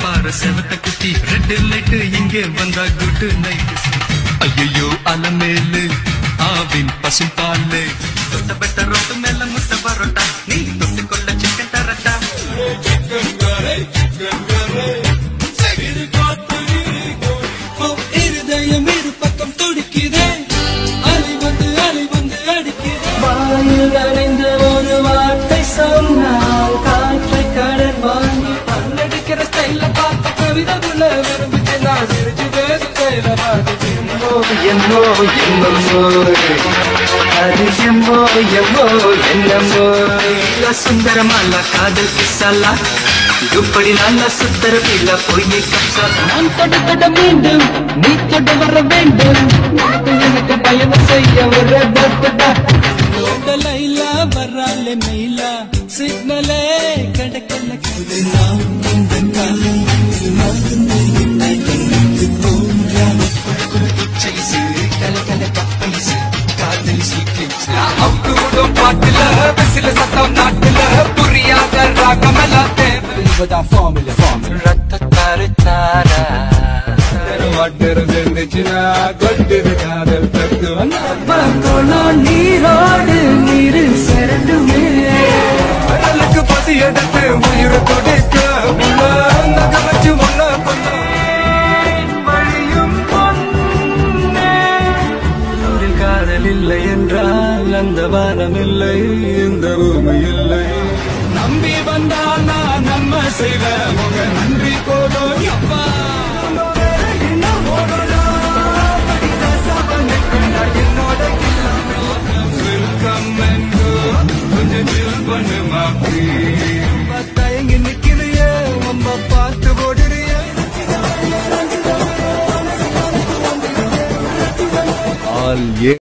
பாரு செவத்த குட்டி ரெட் லைட் இங்கே வந்தா குட் நைட் ஐயோ அலமேலு ஆவின் பசும் பாலு தொட்ட பெட்ட ரொட்டு மேல முட்டை பரோட்டா நீ தொட்டு கொள்ள சிக்கன் தரட்டா இருதயம் இரு பக்கம் துடிக்குதே அலை வந்து அலை வந்து அடிக்குதே வாயில் நனைந்த ஒரு வார்த்தை சொன்னால் காற்றை கடன் வாங்கி பல்லடிக்கிற ஸ்டைல பார்த்த கவிதை புல விரும்பிச்சு நான் சிரிச்சு பேச ஸ்டைல பார்த்து எம்மோ எம்மோ எம்மோ அது எம்மோ எம்மோ என்னமோ சுந்தரமால காதல் கிசாலா துப்படி நல்ல சுத்தர பிள்ளை பொய் கப்சா நான் தொட தொட மீண்டும் நீ தொட வர வேண்டும் அது எனக்கு பயணம் செய்ய ஒரு டொட்டடா லைலா வர்றாலே மெயிலா சிக்னலே கிடைக்கல கவிதா இந்த காலம் பாட்டுல விசில சத்தம் நாட்டுல புரியாத ராகமெல்லாம் தேவை ஃபார்முல ஃபார்முல வட்டரம் செஞ்சுச்சுனா கொட்டிரு காதல் தத்துவம் நீரோடு நீரு சிறந்துமே கடலுக்கு பசி எடுத்து உயிர் துடிக்க உள்ள நக வச்சு முன்ன கொண்டேன் வழியும் பொன்னே ஊரில் காதல் இல்லை என்றால் அந்த வானம் இல்லை இந்த பூமி இல்லை நம்பி வந்தா நான் நம்ம செய்வ முக நன்றி போதும் அப்பா தயங்கி நிக்கிறியே உம்ம பார்த்து ஓடுறியே ஆல் ஏ